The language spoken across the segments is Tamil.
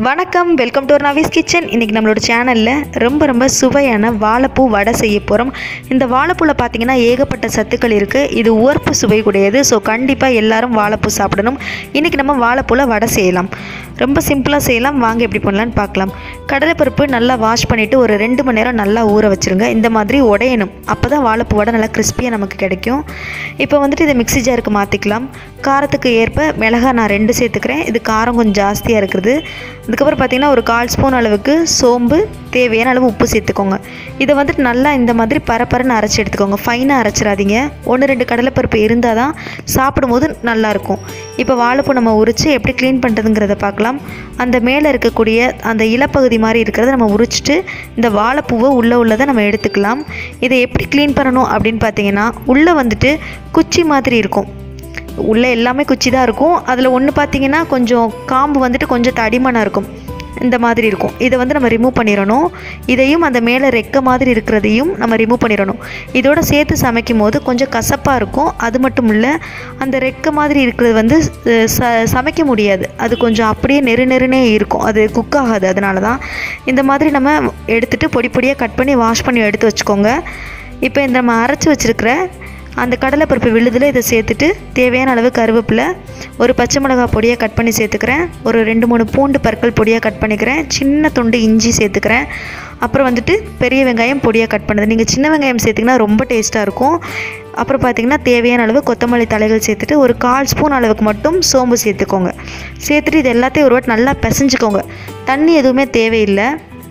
வணக்கம் வெல்கம் டு நவீஸ் கிச்சன் இன்றைக்கி நம்மளோட சேனலில் ரொம்ப ரொம்ப சுவையான வாழைப்பூ வடை செய்ய போகிறோம் இந்த வாழைப்பூவில் பார்த்தீங்கன்னா ஏகப்பட்ட சத்துக்கள் இருக்குது இது உவர்ப்பு சுவை கூடியது ஸோ கண்டிப்பாக எல்லாரும் வாழைப்பூ சாப்பிடணும் இன்றைக்கி நம்ம வாழைப்பூவில் வடை செய்யலாம் ரொம்ப சிம்பிளாக செய்யலாம் வாங்க எப்படி பண்ணலான்னு பார்க்கலாம் கடலைப்பருப்பு நல்லா வாஷ் பண்ணிவிட்டு ஒரு ரெண்டு மணி நேரம் நல்லா ஊற வச்சுருங்க இந்த மாதிரி உடையணும் அப்போ தான் வாழைப்பூ வடை நல்லா கிறிஸ்பியாக நமக்கு கிடைக்கும் இப்போ வந்துட்டு இதை மிக்ஸி ஜாருக்கு மாற்றிக்கலாம் காரத்துக்கு ஏற்ப மிளகாய் நான் ரெண்டு சேர்த்துக்கிறேன் இது காரம் கொஞ்சம் ஜாஸ்தியாக இருக்குது அதுக்கப்புறம் பார்த்திங்கன்னா ஒரு கால் ஸ்பூன் அளவுக்கு சோம்பு தேவையான அளவு உப்பு சேர்த்துக்கோங்க இதை வந்துட்டு நல்லா இந்த மாதிரி பரப்பரன்னு அரைச்சி எடுத்துக்கோங்க ஃபைனாக அரைச்சிடாதீங்க ஒன்று ரெண்டு கடலைப்பருப்பு இருந்தால் தான் சாப்பிடும்போது நல்லாயிருக்கும் இப்போ வாழைப்பூ நம்ம உரித்து எப்படி க்ளீன் பண்ணுறதுங்கிறத பார்க்கலாம் அந்த மேலே இருக்கக்கூடிய அந்த இலப்பகுதி மாதிரி இருக்கிறத நம்ம உரிச்சிட்டு இந்த வாழைப்பூவை உள்ளே உள்ளதை நம்ம எடுத்துக்கலாம் இதை எப்படி க்ளீன் பண்ணணும் அப்படின்னு பார்த்தீங்கன்னா உள்ளே வந்துட்டு குச்சி மாதிரி இருக்கும் உள்ளே எல்லாமே குச்சி தான் இருக்கும் அதில் ஒன்று பார்த்தீங்கன்னா கொஞ்சம் காம்பு வந்துட்டு கொஞ்சம் தடிமனாக இருக்கும் இந்த மாதிரி இருக்கும் இதை வந்து நம்ம ரிமூவ் பண்ணிடணும் இதையும் அந்த மேலே ரெக்க மாதிரி இருக்கிறதையும் நம்ம ரிமூவ் பண்ணிடணும் இதோட சேர்த்து சமைக்கும் போது கொஞ்சம் கசப்பாக இருக்கும் அது மட்டும் இல்லை அந்த ரெக்க மாதிரி இருக்கிறது வந்து அஹ், ச சமைக்க முடியாது அது கொஞ்சம் அப்படியே நெரு நெருனே இருக்கும் அது குக் ஆகாது அதனால தான் இந்த மாதிரி நம்ம எடுத்துகிட்டு பொடி பொடியாக கட் பண்ணி வாஷ் பண்ணி எடுத்து வச்சுக்கோங்க இப்போ இந்த நம்ம அரைச்சி வச்சுருக்கிற அந்த கடலைப்பருப்பு விழுதில் இதை சேர்த்துட்டு தேவையான அளவு கருவேப்பிலை ஒரு பச்சை மிளகாய் பொடியாக கட் பண்ணி சேர்த்துக்கிறேன் ஒரு ரெண்டு மூணு பூண்டு பற்கள் பொடியாக கட் பண்ணிக்கிறேன் சின்ன துண்டு இஞ்சி சேர்த்துக்கிறேன் அப்புறம் வந்துட்டு பெரிய வெங்காயம் பொடியாக கட் பண்ணுது நீங்கள் சின்ன வெங்காயம் சேர்த்திங்கன்னா ரொம்ப டேஸ்ட்டாக இருக்கும் அப்புறம் பார்த்திங்கன்னா தேவையான அளவு கொத்தமல்லி தலைகள் சேர்த்துட்டு ஒரு கால் ஸ்பூன் அளவுக்கு மட்டும் சோம்பு சேர்த்துக்கோங்க சேர்த்துட்டு இது எல்லாத்தையும் ஒரு வாட்டி நல்லா பிசைஞ்சுக்கோங்க தண்ணி எதுவுமே தேவையில்லை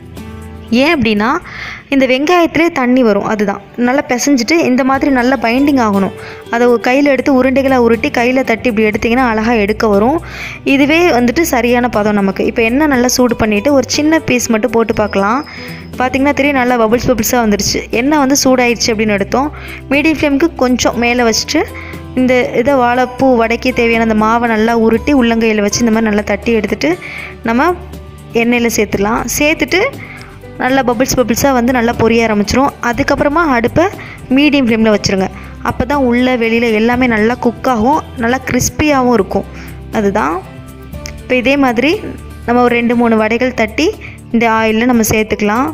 ஏன் அப்படின்னா இந்த வெங்காயத்திலே தண்ணி வரும் அதுதான் நல்லா பிசைஞ்சிட்டு இந்த மாதிரி நல்லா பைண்டிங் ஆகணும் அதை ஒரு கையில் எடுத்து உருண்டைகளாக உருட்டி கையில் தட்டி இப்படி எடுத்திங்கன்னா அழகாக எடுக்க வரும் இதுவே வந்துட்டு சரியான பதம் நமக்கு இப்போ எண்ணெய் நல்லா சூடு பண்ணிவிட்டு ஒரு சின்ன பீஸ் மட்டும் போட்டு பார்க்கலாம் பார்த்திங்கன்னா தெரியும் நல்லா பபிள்ஸ் பபிள்ஸாக வந்துருச்சு எண்ணெய் வந்து சூடாயிடுச்சு அப்படின்னு எடுத்தோம் மீடியம் ஃப்ளேமுக்கு கொஞ்சம் மேலே வச்சுட்டு இந்த இதை வாழைப்பூ வடைக்கு தேவையான அந்த மாவை நல்லா உருட்டி உள்ளங்கையில் வச்சு இந்த மாதிரி நல்லா தட்டி எடுத்துட்டு நம்ம எண்ணெயில் சேர்த்துடலாம் சேர்த்துட்டு நல்லா பபிள்ஸ் பபிள்ஸாக வந்து நல்லா பொரிய ஆரம்பிச்சிரும் அதுக்கப்புறமா அடுப்பை மீடியம் ஃப்ளேமில் வச்சுருங்க அப்போ தான் உள்ளே வெளியில் எல்லாமே நல்லா குக் ஆகும் நல்லா கிறிஸ்பியாகவும் இருக்கும் அதுதான் இப்போ இதே மாதிரி நம்ம ஒரு ரெண்டு மூணு வடைகள் தட்டி இந்த ஆயிலில் நம்ம சேர்த்துக்கலாம்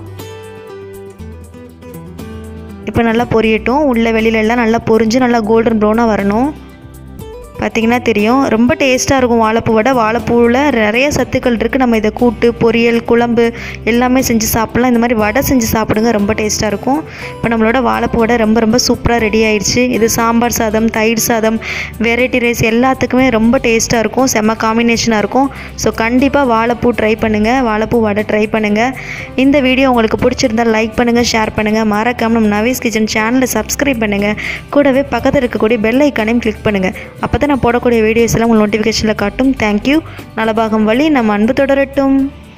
இப்போ நல்லா பொரியட்டும் உள்ளே வெளியில எல்லாம் நல்லா பொரிஞ்சு நல்லா கோல்டன் ப்ரௌனாக வரணும் பார்த்திங்கன்னா தெரியும் ரொம்ப டேஸ்ட்டாக இருக்கும் வாழைப்பூ வடை வாழைப்பூவில் நிறைய சத்துக்கள் இருக்குது நம்ம இதை கூட்டு பொரியல் குழம்பு எல்லாமே செஞ்சு சாப்பிட்லாம் இந்த மாதிரி வடை செஞ்சு சாப்பிடுங்க ரொம்ப டேஸ்ட்டாக இருக்கும் இப்போ நம்மளோட வாழைப்பூ வடை ரொம்ப ரொம்ப சூப்பராக ரெடி ஆயிடுச்சு இது சாம்பார் சாதம் தயிர் சாதம் வெரைட்டி ரைஸ் எல்லாத்துக்குமே ரொம்ப டேஸ்ட்டாக இருக்கும் செம்ம காம்பினேஷனாக இருக்கும் ஸோ கண்டிப்பாக வாழைப்பூ ட்ரை பண்ணுங்கள் வாழைப்பூ வடை ட்ரை பண்ணுங்கள் இந்த வீடியோ உங்களுக்கு பிடிச்சிருந்தால் லைக் பண்ணுங்கள் ஷேர் பண்ணுங்கள் மறக்காம நம்ம நவீஸ் கிச்சன் சேனலை சப்ஸ்கிரைப் பண்ணுங்கள் கூடவே பக்கத்தில் இருக்கக்கூடிய பெல் ஐக்கானையும் கிளிக் பண்ணுங்கள் அப்போ தான் நான் போடக்கூடிய வீடியோஸ் எல்லாம் உங்களுக்கு நோட்டிஃபிகேஷனில் காட்டும் தேங்க்யூ நலபாகம் வழி நம்ம அன்பு தொடரட்டும்